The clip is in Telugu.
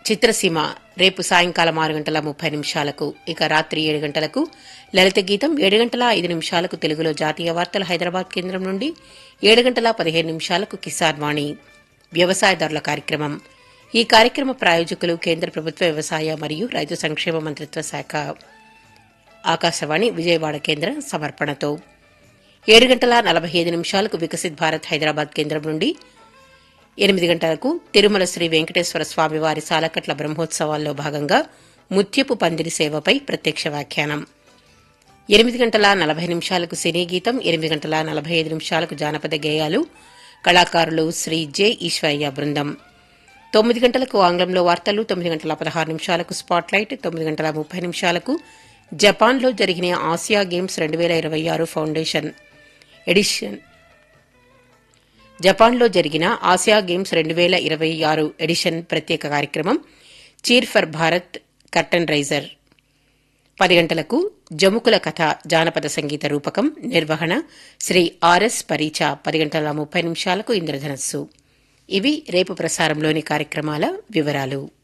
చిత్రసీమ రేపు సాయంకాలం ఆరు గంటల ముప్పై నిమిషాలకు ఇక రాత్రి ఏడు గంటలకు లలిత గీతం ఏడు గంటల ఐదు నిమిషాలకు తెలుగులో జాతీయ వార్తలు హైదరాబాద్ కేంద్రం నుండి ఏడు గంటల పదిహేను నిమిషాలకు కిసాన్ వాణి వ్యవసాయదారుల కార్యక్రమం ఈ కార్యక్రమ ప్రాయోజకులు కేంద్ర ప్రభుత్వ వ్యవసాయ మరియు రైతు సంక్షేమ మంత్రిత్వ శాఖ ఆకాశవాణి విజయవాడ కేంద్రం సమర్పణతో ఏడు గంటల నలభై ఐదు నిమిషాలకు వికసిత్ భారత్ హైదరాబాద్ కేంద్రం నుండి ఎనిమిది గంటలకు తిరుమల శ్రీ వెంకటేశ్వర స్వామి వారి సాలకట్ల బ్రహ్మోత్సవాల్లో భాగంగా ముత్యపు పందిరి సేవపై ప్రత్యక్ష వ్యాఖ్యానం ఎనిమిది గంటల నలభై నిమిషాలకు సినీ గీతం ఎనిమిది గంటల నలభై ఐదు నిమిషాలకు జానపద గేయాలు కళాకారులు శ్రీ జె ఈశ్వరయ్య బృందం తొమ్మిది గంటలకు ఆంగ్లంలో వార్తలు తొమ్మిది గంటల పదహారు నిమిషాలకు స్పాట్లైట్ తొమ్మిది గంటల ముప్పై నిమిషాలకు జపాన్లో జరిగిన ఆసియా గేమ్స్ రెండు వేల ఇరవై ఆరు ఫౌండేషన్ ఎడిషన్ జపాన్లో జరిగిన ఆసియా గేమ్స్ రెండు వేల ఇరవై ఆరు ఎడిషన్ ప్రత్యేక కార్యక్రమం cheer for Bharat curtain raiser పది గంటలకు జముకుల కథ జానపద సంగీత రూపకం నిర్వహణ శ్రీ ఆర్ఎస్ పరీచ పది గంటల ముప్పై నిమిషాలకు ఇంద్రధనస్సు ఇవి రేపు ప్రసారంలోని కార్యక్రమాల వివరాలు